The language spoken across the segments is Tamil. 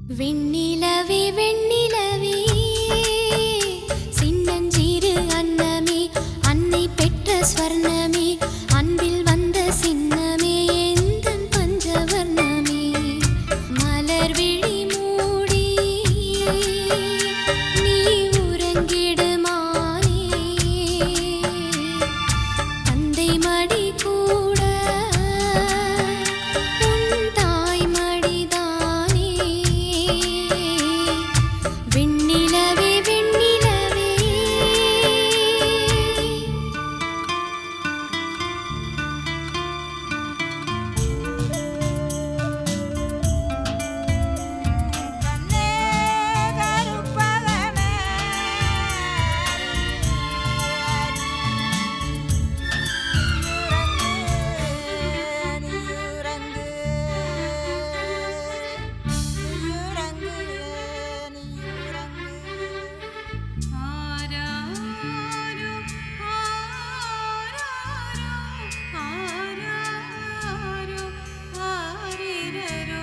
வெண்ணிலவே வெண்ணிலவே சின்னஞ்சிறு அன்னமே அன்னை பெற்ற ஸ்வர்ணமே அன்பில் வந்த சின்னமே எந்தன் பஞ்சவர்ணமே மலர் விழி மூடி நீ உறங்கிடுமானே தந்தை மடி கூட உன் தாய் மடிதானே வெண்ணிலவே வெண்ணிலவே கண்ணே கருப்பகனே நீயுறங்கு நீயுறங்கு நீயுறங்கு ஆராரோ ஆராரோ ஆராரோ ஆரிரரோ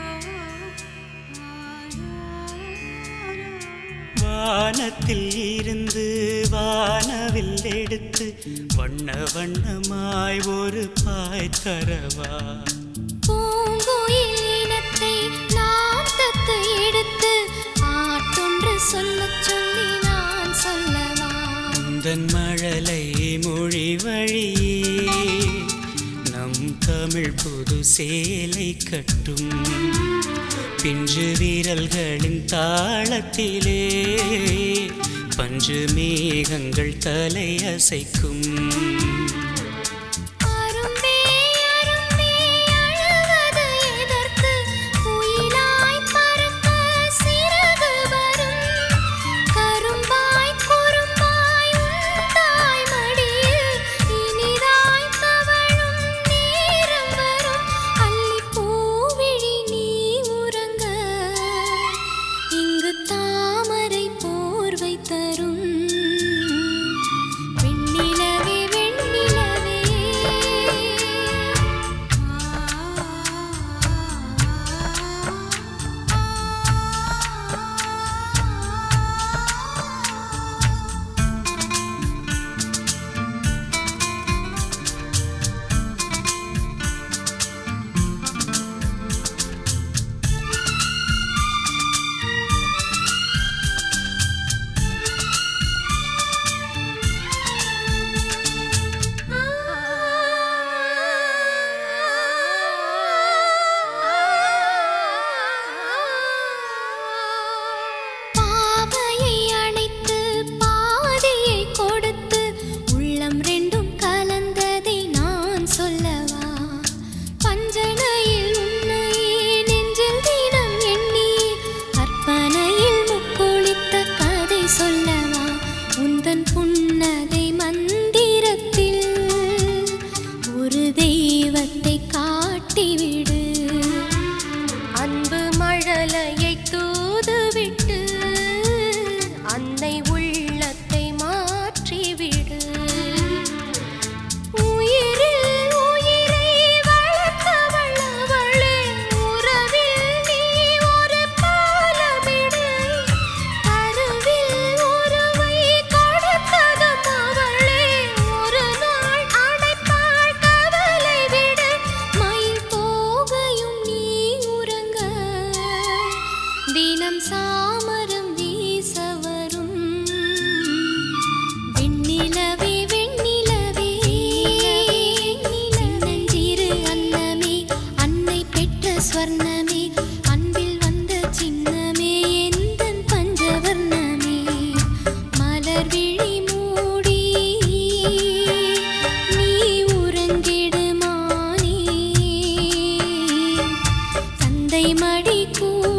வானத்தில் இருந்து வானவில் எடுத்து வண்ண வண்ணமாய் ஒரு பாய் தரவா பூங்குயில் இனத்தை நான் தத்து எடுத்து பாட்டொன்று சொல்லச் சொல்லி நான் சொல்லவா உந்தன் மழலை மொழி வழியே நம் தமிழ் புது சேலை கட்டும் பிஞ்சு வீரல்களின் தாளத்திலே பஞ்சு மேகங்கள் தலை அசைக்கும் அரும்பே அரும்பே அழுவது எதற்கு குயிலாய் பறக்க சிறகு வரும் கரும்பாய் குறும்பாய் உன் தாய் மடியில் இனிதாய் தவழும் நேரம் வரும் அள்ளிப் பூவிழி நீ உறங்க இங்கு தாமரை போர்வை தரும் வெண்ணிலவே வெண்ணிலவே பாவையை அணைத்து பாதியை கொடுத்து உள்ளம் ரெண்டும் கலந்ததை நான் சொல்லவா பஞ்சனையில் உன்னை நெஞ்சில் தினம் எண்ணி கற்பனையில் முக்குளித்த கதை சொல்லவா உந்தன் புன்னகை மந்திரத்தில் ஒரு தெய்வத்தை காட்டிவிடு அன்பு மழலையை தூதுவிட்டு அன்னை உள்ளத்தை மாற்றிவிடு உயிரில் உயிரை வளர்த்தவள் அவளே உறவில் நீ ஒரு பாலமிடு கருவில் உருவை கொடுத்ததும் அவளே ஒரு நாள் அடைப்பாள் கவலை விடு மயில் போகையும் நீ உறங்க தினம் சாமரம் வீச வரும் வெண்ணிலவே வெண்ணிலவே சின்னஞ்சிறு அன்னமே அன்னை பெற்ற ஸ்வர்ணமே அன்பில் வந்த சின்னமே எந்தன் பஞ்சவர்ணமே மலர் விழி மூடி நீ உறங்கிடுமானே தந்தை மடி கூட